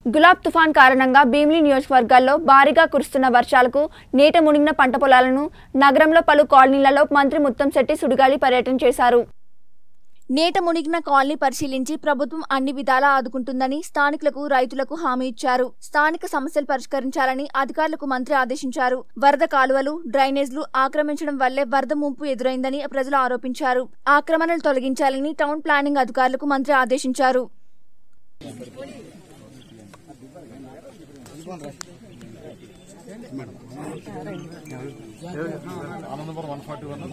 గులాబ్ తుఫాన్ కారణంగా భీమిలి నియోజకవర్గాల్లో భారీగా కురుస్తున్న వర్షాలకు నీట మునిగిన పంట పొలాలను నగరంలో పలు కాలనీలలో మంత్రి ముత్తంశెట్టి సుడిగాలి పర్యటన చేశారు నీట మునిగిన కాలనీ పరిశీలించి ప్రభుత్వం అన్ని విధాలా ఆదుకుంటుందని స్థానికులకు రైతులకు హామీ ఇచ్చారు స్థానిక సమస్యలు పరిష్కరించాలని అధికారులకు మంత్రి ఆదేశించారు వరద కాలువలు డ్రైనేజ్లు ఆక్రమించడం వల్లే వరద ముంపు ఎదురైందని ప్రజలు ఆరోపించారు ఆక్రమణలు తొలగించాలని టౌన్ ప్లానింగ్ అధికారులకు మంత్రి ఆదేశించారు ఆనందపురం వన్ ఫార్టీ వన్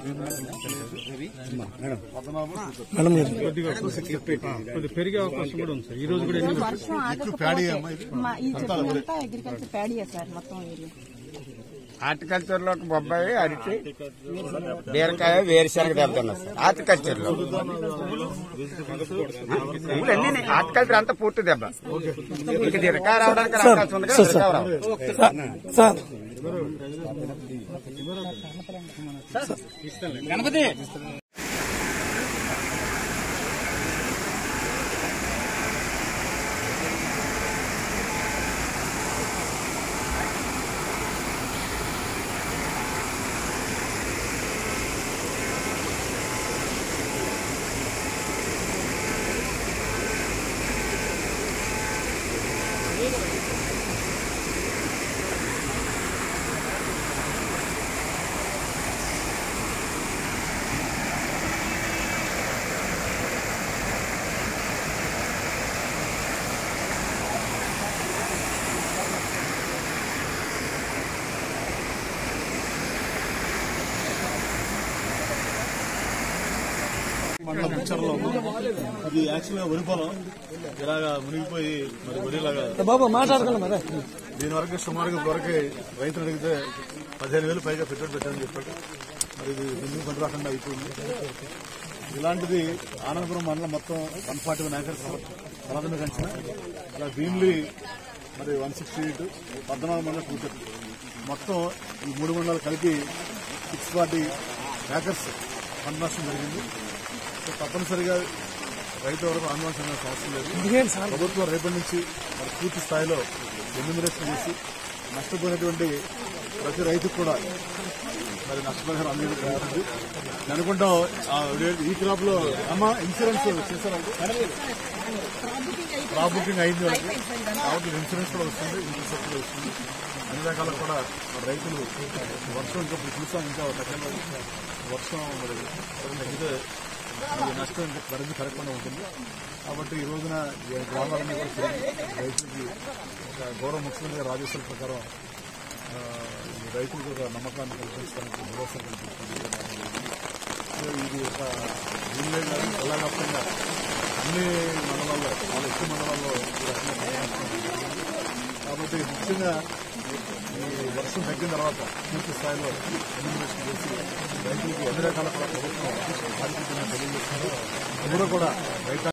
కొద్దిగా పెరిగే అవకాశం కూడా ఉంది సార్ ఈ రోజు కూడా ఎన్ని వర్షం ప్యాడీ ఆగకపోతే అమ్మా ఇది. మా ఈ చెట్లంతా అగ్రికల్చర్ ప్యాడీయే సార్ మొత్తం ఏరియా హార్టికల్చర్ లో ఒక బొబ్బాయి అరటి బీరకాయ వేరుశనగ దెబ్బతున్నా సార్ హార్టికల్చర్ లో అన్ని హార్టికల్చర్ అంతా పూర్తి దెబ్బ ఇక దిరకా రావడానికి అవకాశం ఉంది కదా దిరకా రావు. మండలం పిక్చర్లో ఇది యాక్చువల్ గా వరి పొలం ఇలాగా మునిగిపోయి మరి వరిలాగా బాబా మాట్లాడుకున్నాం దీని వరకు సుమారుగా వరకు రైతులు అడిగితే పదిహేను వేలు పైగా పెట్టుబడి పెట్టారని చెప్పాడు మరి ఇది ముందు పంట రాకుండా అయిపోయింది ఇలాంటిది ఆనందపురం మండలం మొత్తం వన్ ఫార్టీ వన్ ఏకర్స్ ప్రాథమిక అంచనా అలా భీమ్లీ మరి వన్ సిక్స్టీ ఎయిట్ పద్నాలుగు మండలం కూర్చొని మొత్తం ఈ మూడు మండలాలు కలిపి సిక్స్ ఫార్టీ ఏకర్స్ పంట నష్టం జరిగింది సో తప్పనిసరిగా రైతు వరకు ఆందోళన చెందాల్సిన అవసరం లేదు ప్రభుత్వం రేపటి నుంచి మరి పూర్తి స్థాయిలో ఎన్యూమరేషన్ చేసి నష్టపోయినటువంటి ప్రతి రైతుకు కూడా మరి నష్టపరిహారం అందేది జరుగుతుంది నేను అనుకుంటాం ఆ ఈ క్రాప్ లో అమ్మ ఇన్సూరెన్స్ చేశారంటే క్రాప్ బుకింగ్ అయింది వాళ్ళకి కాబట్టి ఇన్సూరెన్స్ కూడా వస్తుంది ఇన్సూరెన్స్ కూడా వస్తుంది అన్ని రకాల కూడా మరి రైతులు వర్షం ఇంకా ఇప్పుడు చూసాం ఇంకా సెకండ్ వర్షం మరి తగ్గితే ఈ నష్టం ఇంకా పరిధి కరెక్ట్గా ఉంటుంది కాబట్టి ఈ రోజున ఈ గ్రామాలన్నీ కూడా తిరిగి రైతులకి ఒక గౌరవ ముఖ్యమంత్రి గారి ఆదేశాల ప్రకారం ఆ, ఈ రైతులకు ఒక నమ్మకాన్ని కల్పించడానికి భరోసా కల్పించడానికి సో ఇది ఒక వీళ్ళే కాదు జిల్లా వ్యాప్తంగా అన్ని మండలాల్లో చాలా ఎక్కువ మండలాల్లో ఈ రకంగా పంట నష్టం జరిగింది. కాబట్టి ముఖ్యంగా ఈ వర్షం తగ్గిన తర్వాత పూర్తి స్థాయిలో ఎన్యూమరేషన్ చేసి రైతులకు ఎన్ని రకాల కూడా ప్రభుత్వం ఆర్థికంగా తెలియజేస్తున్నారు అందరూ కూడా రైతాంగ